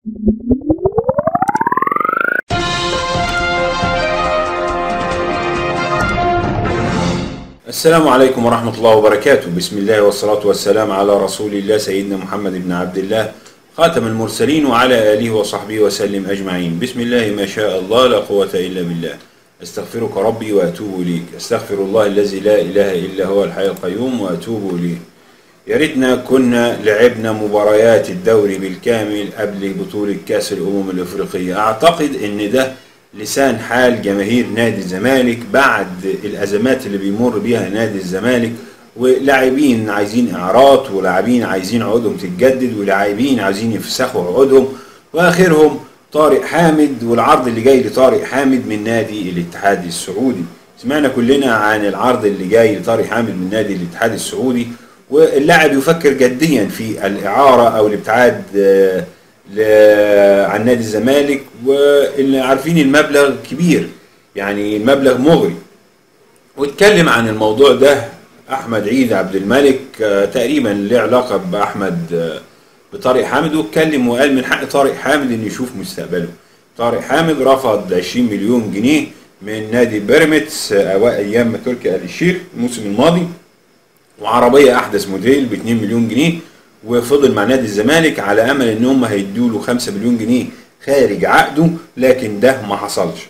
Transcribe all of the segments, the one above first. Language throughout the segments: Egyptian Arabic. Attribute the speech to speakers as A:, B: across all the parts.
A: السلام عليكم ورحمة الله وبركاته بسم الله والصلاة والسلام على رسول الله سيدنا محمد بن عبد الله خاتم المرسلين وعلى آله وصحبه وسلم أجمعين بسم الله ما شاء الله لا قوة إلا بالله أستغفرك ربي وأتوب إليك أستغفر الله الذي لا إله إلا هو الحي القيوم وأتوب إليه يا ريتنا كنا لعبنا مباريات الدوري بالكامل قبل بطولة كأس الأمم الأفريقية أعتقد إن ده لسان حال جماهير نادي الزمالك بعد الأزمات اللي بيمر بيها نادي الزمالك ولاعبين عايزين إعارات ولاعبين عايزين عقودهم تتجدد ولاعبين عايزين يفسخوا عقودهم وآخرهم طارق حامد والعرض اللي جاي لطارق حامد من نادي الاتحاد السعودي سمعنا كلنا عن العرض اللي جاي لطارق حامد من نادي الاتحاد السعودي واللاعب يفكر جديا في الإعارة أو الابتعاد آه، ل- عن نادي الزمالك واللي عارفين المبلغ كبير يعني المبلغ مغري واتكلم عن الموضوع ده احمد عيد عبد الملك آه، تقريبا له علاقه باحمد آه، بطارق حامد واتكلم وقال من حق طارق حامد انه يشوف مستقبله طارق حامد رفض 20 مليون جنيه من نادي بيراميدز آه، أوائل ايام ما تركي آل الشيخ الموسم الماضي وعربيه احدث موديل ب 2 مليون جنيه وفضل مع نادي الزمالك على امل ان هم هيدوا له 5 مليون جنيه خارج عقده لكن ده ما حصلش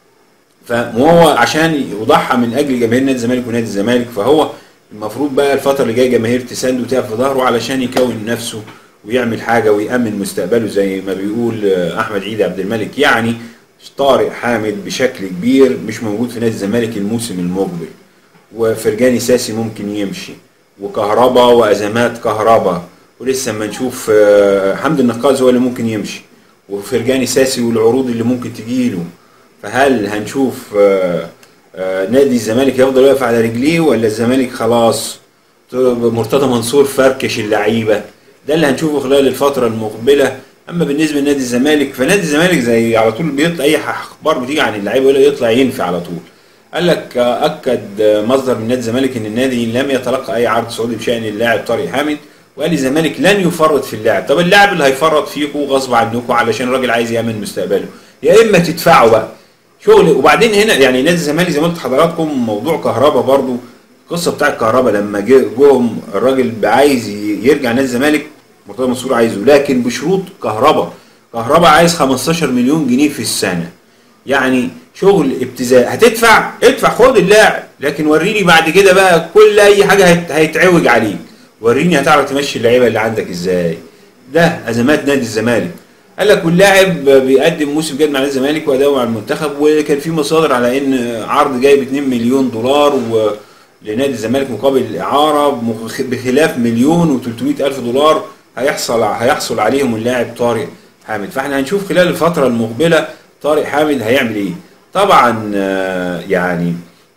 A: فهو عشان يضحى من اجل جماهير نادي الزمالك ونادي الزمالك فهو المفروض بقى الفتره اللي جايه جماهير تساند وتقف في ظهره علشان يكون نفسه ويعمل حاجه ويامن مستقبله زي ما بيقول آه، احمد عيد عبد الملك يعني طارق حامد بشكل كبير مش موجود في نادي الزمالك الموسم المقبل وفرجاني ساسي ممكن يمشي وكهربا وازمات كهربا ولسه اما نشوف آه، حمد النقاز هو اللي ممكن يمشي وفرجاني ساسي والعروض اللي ممكن تجيله فهل هنشوف آه، آه، نادي الزمالك يفضل واقف على رجليه ولا الزمالك خلاص مرتضى منصور فركش اللعيبه ده اللي هنشوفه خلال الفتره المقبله اما بالنسبه لنادي الزمالك فنادي الزمالك زي على طول بيطلع اي اخبار بتيجي عن اللعيبه يقول يطلع ينفي على طول قال لك آه، اكد آه، مصدر من نادي الزمالك ان النادي لم يتلقى اي عرض سعودي بشان اللاعب طارق حامد وقال الزمالك لن يفرط في اللاعب طب اللاعب اللي هيفرط فيكم غصب عنكم علشان الراجل عايز يامن مستقبله يا اما تدفعوا بقى شغل وبعدين هنا يعني نادي الزمالك زي ما قلت لحضراتكم موضوع كهربا برضو القصه بتاعت كهربا لما جه جوهم الراجل عايز ي- يرجع نادي الزمالك مرتضى منصور عايزه لكن بشروط كهربا كهربا عايز 15 مليون جنيه في السنه يعني شغل ابتزاز هتدفع ادفع خد اللاعب لكن وريني بعد كده بقى كل اي حاجه هيت- هيتعوج عليك وريني هتعرف تمشي اللعيبه اللي عندك ازاي ده ازمات نادي الزمالك قال لك واللاعب بيقدم موسم جيد مع نادي الزمالك واداؤه مع المنتخب وكان في مصادر على ان عرض جاي ب 2 مليون دولار و لنادي الزمالك مقابل الاعاره مخ- بخلاف مليون و300 الف دولار هيحصل هيحصل عليهم اللاعب طارق حامد فاحنا هنشوف خلال الفتره المقبله طارق حامد هيعمل ايه طبعا آه، يعني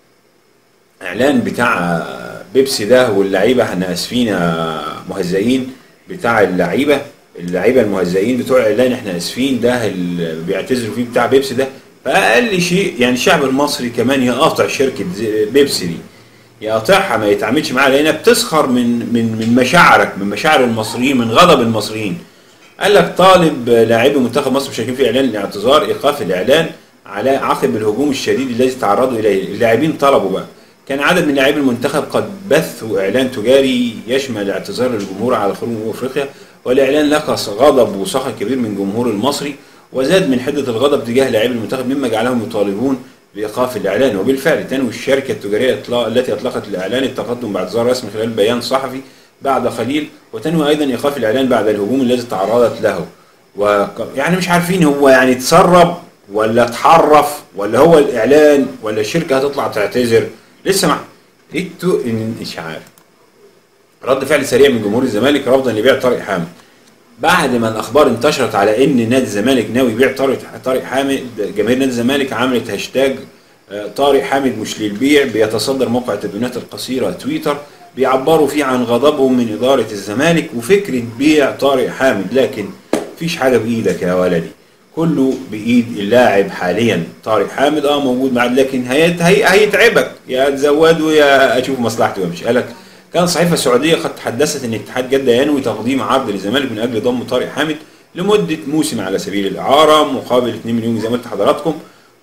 A: اعلان بتاع بيبسي ده واللعيبه احنا اسفين يا مهزئين بتاع اللعيبه اللعيبه المهزئين بتوع الاعلان احنا اسفين ده اللي بيعتذروا فيه بتاع بيبسي ده فاقل شيء يعني الشعب المصري كمان يقاطع شركه زي- بيبسي دي يقاطعها ما يتعاملش معاها لانها بتسخر من من من مشاعرك من مشاعر المصريين من غضب المصريين قال لك طالب لاعبي منتخب مصر مشاركين في اعلان الاعتذار ايقاف الاعلان على عقب الهجوم الشديد الذي تعرضوا اليه اللاعبين طلبوا بقى كان عدد من لاعبي المنتخب قد بثوا اعلان تجاري يشمل اعتذار للجمهور على خروج من افريقيا والاعلان لقى غضب وسخط كبير من الجمهور المصري وزاد من حده الغضب تجاه لاعبي المنتخب مما جعلهم يطالبون بايقاف الاعلان وبالفعل تنوي الشركه التجاريه إطلاق- التي اطلقت الاعلان التقدم باعتذار رسمي خلال بيان صحفي بعد قليل وتنوي ايضا ايقاف الاعلان بعد الهجوم الذي تعرضت له و يعني مش عارفين هو يعني تسرب ولا اتحرف ولا هو الاعلان ولا الشركه هتطلع تعتذر لسه ما انتوا إن- مش عارف رد فعل سريع من جمهور الزمالك رفضا لبيع طارق حامد بعد ما الاخبار انتشرت على ان نادي الزمالك ناوي يبيع طارق طارق حامد جماهير نادي الزمالك عملت هاشتاج آه، طارق حامد مش للبيع بيتصدر موقع التدوينات القصيره تويتر بيعبروا فيه عن غضبهم من اداره الزمالك وفكره بيع طارق حامد لكن مفيش حاجه بايدك يا ولدي كله بايد اللاعب حاليا طارق حامد اه موجود معاه لكن هيت هي هيتعبك يا تزوده يا اشوف مصلحتي وامشي قالك كان صحيفه سعوديه قد تحدثت ان اتحاد جده ينوي تقديم عرض للزمالك من اجل ضم طارق حامد لمده موسم على سبيل الاعاره مقابل 2 مليون زي ما قلت لحضراتكم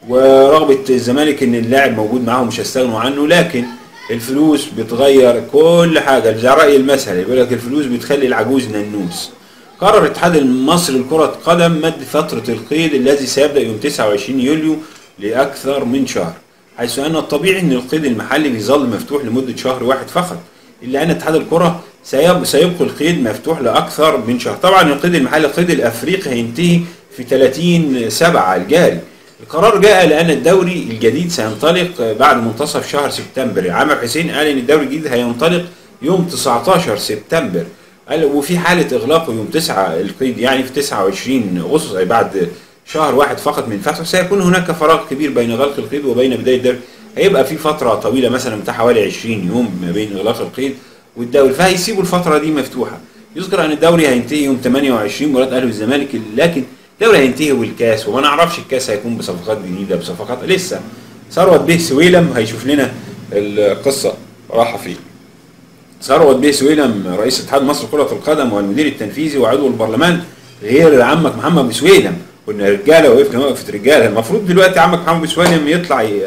A: ورغبه الزمالك ان اللاعب موجود معاهم مش هيستغنوا عنه لكن الفلوس بتغير كل حاجه ده راي المثل يقول لك الفلوس بتخلي العجوز ننوس قرر الاتحاد المصري لكرة قدم مد فترة القيد الذي سيبدأ يوم 29 يوليو لأكثر من شهر حيث أن الطبيعي أن القيد المحلي بيظل مفتوح لمدة شهر واحد فقط إلا أن اتحاد الكرة سيب- سيبقى القيد مفتوح لأكثر من شهر طبعا القيد المحلي القيد الأفريقي هينتهي في 30 سبعة الجاري القرار جاء لأن الدوري الجديد سينطلق بعد منتصف شهر سبتمبر عامر حسين قال أن الدوري الجديد هينطلق يوم 19 سبتمبر قال وفي حالة إغلاقه يوم 9 القيد يعني في 29 أغسطس أي بعد شهر واحد فقط من فتحه سيكون هناك فراغ كبير بين غلق القيد وبين بداية الدوري هيبقى في فترة طويلة مثلا بتاع حوالي 20 يوم ما بين إغلاق القيد والدوري فهيسيبوا الفترة دي مفتوحة يذكر أن الدوري هينتهي يوم 28 مباراة الأهلي والزمالك لكن الدوري هينتهي والكاس وما نعرفش الكاس هيكون بصفقات جديدة بصفقات لسه ثروت به سويلم هيشوف لنا القصة راحة فين ثروت بيه سويلم رئيس اتحاد مصر كرة القدم والمدير التنفيذي وعضو البرلمان غير عمك محمد بن سويلم كنا رجاله وقفنا وقفه رجاله المفروض دلوقتي عمك محمد بن سويلم يطلع ي-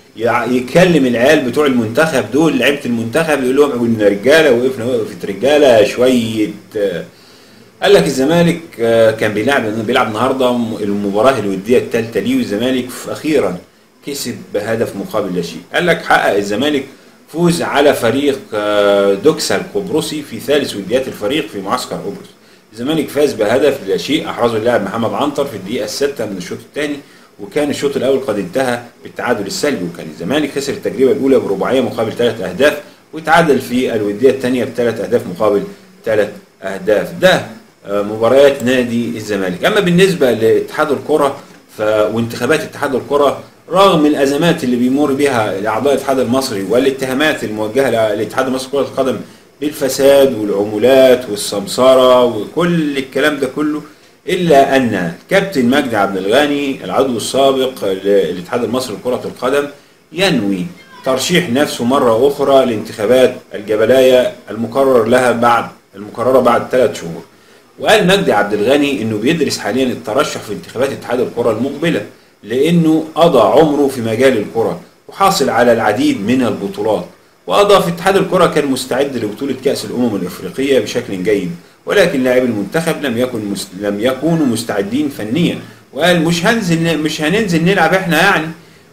A: ي- يكلم العيال بتوع المنتخب دول لعيبه المنتخب يقول لهم كنا رجاله وقفنا وقفه رجاله شويه آه، قال لك الزمالك آه، كان بيلعب بيلعب النهارده م- المباراه الوديه الثالثه ليه والزمالك في- اخيرا كسب بهدف مقابل لا شيء قال لك حقق الزمالك فوز على فريق آه، دوكسا القبرصي في ثالث وديات الفريق في معسكر قبرص الزمالك فاز بهدف لا شيء احرزه اللاعب محمد عنتر في الدقيقه السادسه من الشوط الثاني وكان الشوط الاول قد انتهى بالتعادل السلبي وكان الزمالك خسر التجربه الاولى برباعيه مقابل ثلاث اهداف وتعادل في الوديه الثانيه بثلاث اهداف مقابل ثلاث اهداف ده آه، مباريات نادي الزمالك اما بالنسبه لاتحاد الكره ف... وانتخابات اتحاد الكره رغم الازمات اللي بيمر بها اعضاء الاتحاد المصري والاتهامات الموجهه للاتحاد المصري لكره القدم بالفساد والعمولات والسمسره وكل الكلام ده كله الا ان كابتن مجدي عبد الغني العضو السابق للاتحاد المصري لكره القدم ينوي ترشيح نفسه مره اخرى لانتخابات الجبلايه المقرر لها بعد المقرره بعد ثلاث شهور وقال مجدي عبد الغني انه بيدرس حاليا الترشح في انتخابات اتحاد الكره المقبله لانه قضى عمره في مجال الكره وحاصل على العديد من البطولات واضاف اتحاد الكره كان مستعد لبطوله كاس الامم الافريقيه بشكل جيد ولكن لاعبي المنتخب لم يكن مست... لم يكونوا مستعدين فنيا وقال مش هنزل مش هننزل نلعب احنا يعني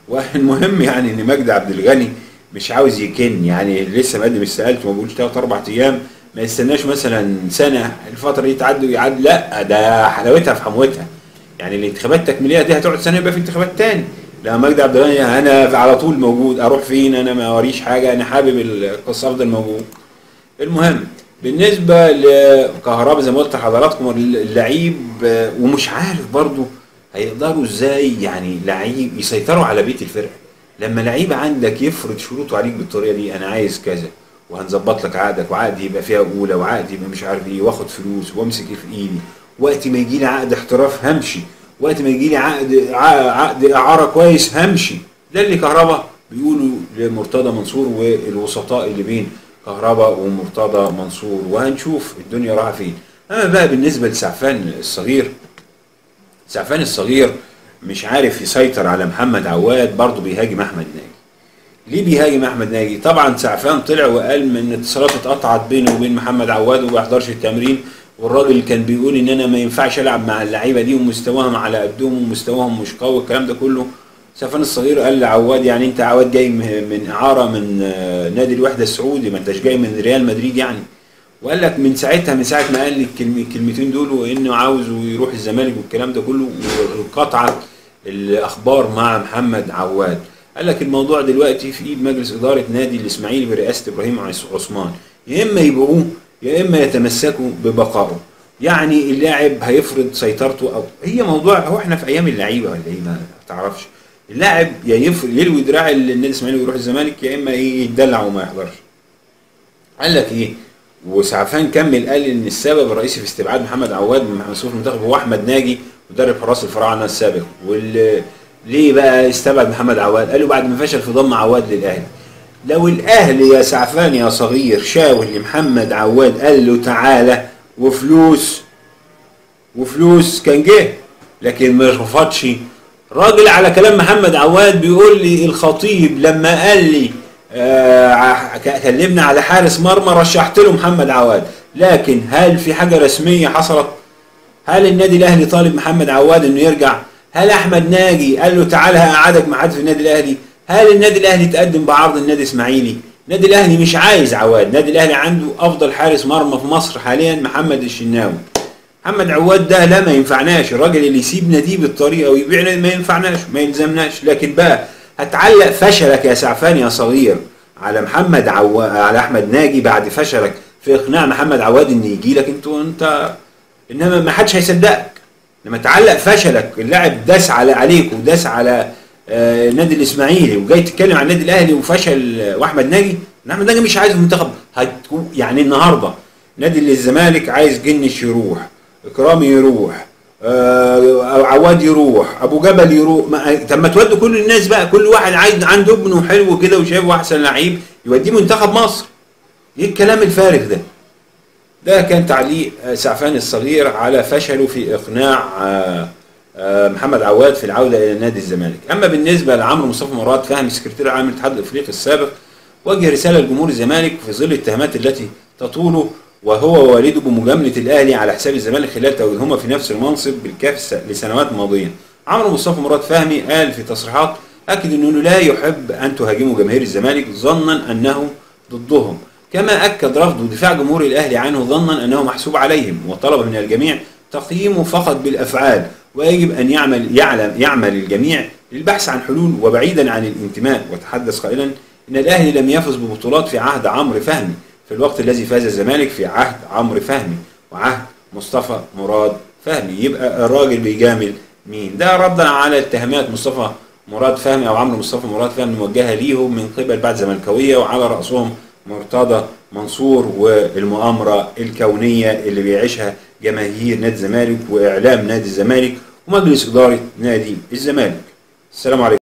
A: والمهم يعني ان مجدي عبد الغني مش عاوز يكن يعني لسه مقدم استقالته ما بقولش ثلاث اربع ايام ما يستناش مثلا سنه الفتره دي تعدي ويعدي لا ده حلاوتها في حموتها يعني الانتخابات التكميليه دي هتقعد سنه يبقى في انتخابات تاني لا مجدي عبد الغني انا على طول موجود اروح فين انا ما وريش حاجه انا حابب القصه افضل موجود المهم بالنسبه لكهرباء زي ما قلت لحضراتكم اللعيب آه، ومش عارف برضو هيقدروا ازاي يعني لعيب يسيطروا على بيت الفرقه لما لعيب عندك يفرض شروطه عليك بالطريقه دي انا عايز كذا وهنظبط لك عقدك وعقد يبقى فيها اولى وعقد يبقى مش عارف ايه واخد فلوس وامسك في ايدي وقت ما يجي لي عقد احتراف همشي وقت ما يجي لي عقد ع- عقد اعاره كويس همشي ده اللي كهربا بيقولوا لمرتضى منصور والوسطاء اللي بين كهربا ومرتضى منصور وهنشوف الدنيا رايحه فين اما بقى بالنسبه لسعفان الصغير سعفان الصغير مش عارف يسيطر على محمد عواد برضه بيهاجم احمد ناجي ليه بيهاجم احمد ناجي طبعا سعفان طلع وقال من اتصالات اتقطعت بينه وبين محمد عواد وما بيحضرش التمرين والراجل كان بيقول ان انا ما ينفعش العب مع اللعيبه دي ومستواهم على قدهم ومستواهم مش قوي الكلام ده كله سعفان الصغير قال لعواد يعني انت عواد جاي من من اعاره من آه، نادي الوحده السعودي ما انتش جاي من ريال مدريد يعني وقال لك من ساعتها من ساعه ما قال لي الكلم- الكلمتين دول وانه عاوز يروح الزمالك والكلام ده كله وانقطعت الاخبار مع محمد عواد قال لك الموضوع دلوقتي في ايد مجلس اداره نادي الاسماعيلي برئاسه ابراهيم عس- عثمان يا اما يبيعوه يا اما يتمسكوا ببقائه يعني اللاعب هيفرض سيطرته او هي موضوع هو احنا في ايام اللعيبه ولا ايه ما تعرفش اللاعب يا يفرض يلوي دراع النادي الاسماعيلي ويروح الزمالك يا اما ايه يتدلع وما يحضرش قال لك ايه وسعفان كمل قال ان السبب الرئيسي في استبعاد محمد عواد من مسؤول المنتخب هو احمد ناجي مدرب حراس الفراعنه السابق واللي ليه بقى استبعد محمد عواد قالوا بعد ما فشل في ضم عواد للاهلي لو الاهلي يا سعفان يا صغير شاور لمحمد عواد قال له تعالى وفلوس وفلوس كان جه لكن ما رفضش راجل على كلام محمد عواد بيقول لي الخطيب لما قال لي آه كلمنا على حارس مرمى رشحت له محمد عواد لكن هل في حاجه رسميه حصلت هل النادي الاهلي طالب محمد عواد انه يرجع هل احمد ناجي قال له تعالى هقعدك مع حد في النادي الاهلي هل النادي الاهلي تقدم بعرض النادي اسماعيلي النادي الاهلي مش عايز عواد النادي الاهلي عنده افضل حارس مرمى في مصر حاليا محمد الشناوي محمد عواد ده لا ما ينفعناش الراجل اللي يسيب ناديه بالطريقه ويبيعنا ما ينفعناش ما يلزمناش لكن بقى هتعلق فشلك يا سعفان يا صغير على محمد عو... على احمد ناجي بعد فشلك في اقناع محمد عواد ان يجي لك انت انت انما ما حدش هيصدقك لما تعلق فشلك اللاعب داس على عليك وداس على آه النادي الاسماعيلي وجاي تتكلم عن النادي الاهلي وفشل آه واحمد ناجي احمد ناجي مش عايز المنتخب يعني النهارده نادي الزمالك عايز جنش يروح اكرامي يروح آه عواد يروح ابو جبل يروح طب ما تودوا كل الناس بقى كل واحد عايز عنده ابنه حلو كده وشايفه احسن لعيب يوديه منتخب مصر ايه الكلام الفارغ ده ده كان تعليق سعفان الصغير على فشله في اقناع محمد عواد في العوده الى نادي الزمالك اما بالنسبه لعمرو مصطفى مراد فهمي سكرتير عام الاتحاد الافريقي السابق وجه رساله لجمهور الزمالك في ظل التهمات التي تطوله وهو ووالده بمجامله الاهلي على حساب الزمالك خلال تواجدهما في نفس المنصب بالكاف لسنوات ماضيه. عمرو مصطفى مراد فهمي قال في تصريحات اكد انه لا يحب ان تهاجموا جماهير الزمالك ظنا انه ضدهم. كما اكد رفض ودفاع جمهور الاهلي عنه ظنا انه محسوب عليهم وطلب من الجميع تقييمه فقط بالافعال ويجب ان يعمل يعلم يعمل الجميع للبحث عن حلول وبعيدا عن الانتماء وتحدث قائلا ان الاهلي لم يفز ببطولات في عهد عمرو فهمي في الوقت الذي فاز الزمالك في عهد عمرو فهمي وعهد مصطفى مراد فهمي يبقى الراجل بيجامل مين ده ردا على اتهامات مصطفى مراد فهمي او عمرو مصطفى مراد فهمي موجهه ليهم من قبل بعض زملكاويه وعلى راسهم مرتضى منصور والمؤامره الكونيه اللي بيعيشها جماهير نادي الزمالك واعلام نادي الزمالك ومجلس اداره نادي الزمالك السلام عليكم